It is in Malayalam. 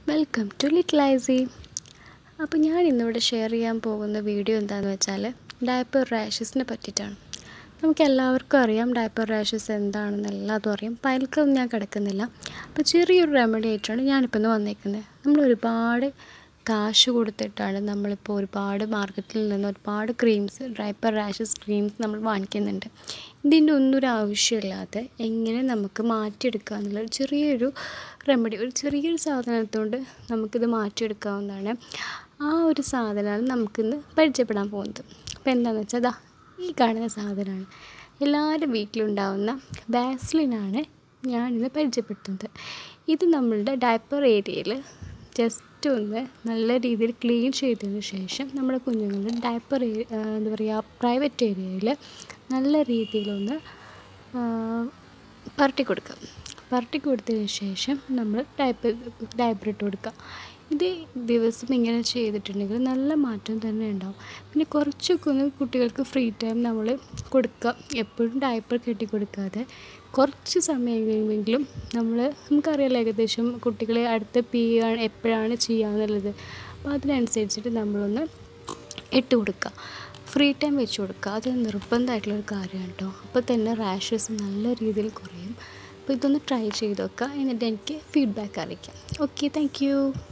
വെൽക്കം ടു ലിറ്റിൽ ഐസി അപ്പോൾ ഞാൻ ഇന്നിവിടെ ഷെയർ ചെയ്യാൻ പോകുന്ന വീഡിയോ എന്താണെന്ന് വെച്ചാൽ ഡയപ്പർ റാഷസിനെ പറ്റിയിട്ടാണ് നമുക്ക് എല്ലാവർക്കും അറിയാം ഡയപ്പർ റാഷസ് എന്താണെന്ന് എല്ലാതും അറിയാം അപ്പോൾ അതിലേക്കൊന്നും ഞാൻ കിടക്കുന്നില്ല അപ്പോൾ ചെറിയൊരു റെമഡി ആയിട്ടാണ് ഞാനിപ്പോൾ ഇന്ന് വന്നേക്കുന്നത് നമ്മൾ ഒരുപാട് കാശ് കൊടുത്തിട്ടാണ് നമ്മളിപ്പോൾ ഒരുപാട് മാർക്കറ്റിൽ നിന്ന് ഒരുപാട് ക്രീംസ് ഡയപ്പർ റാഷസ് ക്രീംസ് നമ്മൾ വാങ്ങിക്കുന്നുണ്ട് ഇതിൻ്റെ ഒന്നും ഒരു ആവശ്യമില്ലാതെ എങ്ങനെ നമുക്ക് മാറ്റിയെടുക്കുക എന്നുള്ള ഒരു ചെറിയൊരു റെമഡി ഒരു ചെറിയൊരു സാധനത്തോണ്ട് നമുക്കിത് മാറ്റിയെടുക്കാവുന്നതാണ് ആ ഒരു സാധനമാണ് നമുക്കിന്ന് പരിചയപ്പെടാൻ പോകുന്നത് അപ്പോൾ എന്താണെന്ന് വെച്ചാൽ ദാ ഈ കാണുന്ന സാധനമാണ് എല്ലാവരുടെ വീട്ടിലുണ്ടാവുന്ന ബാസ്ലിനാണ് ഞാനിന്ന് പരിചയപ്പെടുത്തുന്നത് ഇത് നമ്മളുടെ ഡയപ്പർ ഏരിയയിൽ ജസ്റ്റ് ഒന്ന് നല്ല രീതിയിൽ ക്ലീൻ ചെയ്തതിന് ശേഷം നമ്മുടെ കുഞ്ഞുങ്ങളുടെ ഡയപ്പർ എന്താ പറയുക പ്രൈവറ്റ് ഏരിയയിൽ നല്ല രീതിയിലൊന്ന് പരട്ടി കൊടുക്കുക പരട്ടി കൊടുത്തതിന് ശേഷം നമ്മൾ ഡയപ്പർ ഡയപ്പർ ഇട്ട് കൊടുക്കുക ഇത് ദിവസം ഇങ്ങനെ ചെയ്തിട്ടുണ്ടെങ്കിൽ നല്ല മാറ്റം തന്നെ ഉണ്ടാവും പിന്നെ കുറച്ചൊക്കെ ഒന്ന് കുട്ടികൾക്ക് ഫ്രീ ടൈം നമ്മൾ കൊടുക്കുക എപ്പോഴും ഡയപ്പർ കെട്ടി കൊടുക്കാതെ കുറച്ച് സമയം കഴിയുമെങ്കിലും നമ്മൾ നമുക്കറിയാലോ ഏകദേശം കുട്ടികളെ അടുത്ത് പി ആണ് എപ്പോഴാണ് ചെയ്യാന്നുള്ളത് അപ്പോൾ അതിനനുസരിച്ചിട്ട് നമ്മളൊന്ന് ഇട്ട് കൊടുക്കുക ഫ്രീ ടൈം വെച്ച് കൊടുക്കുക അത് നിർബന്ധമായിട്ടുള്ളൊരു കാര്യമാണ് കേട്ടോ അപ്പോൾ തന്നെ റാഷസ് നല്ല രീതിയിൽ കുറയും അപ്പോൾ ഇതൊന്ന് ട്രൈ ചെയ്ത് നോക്കുക എന്നിട്ട് എനിക്ക് ഫീഡ്ബാക്ക് അറിയിക്കാം ഓക്കെ താങ്ക്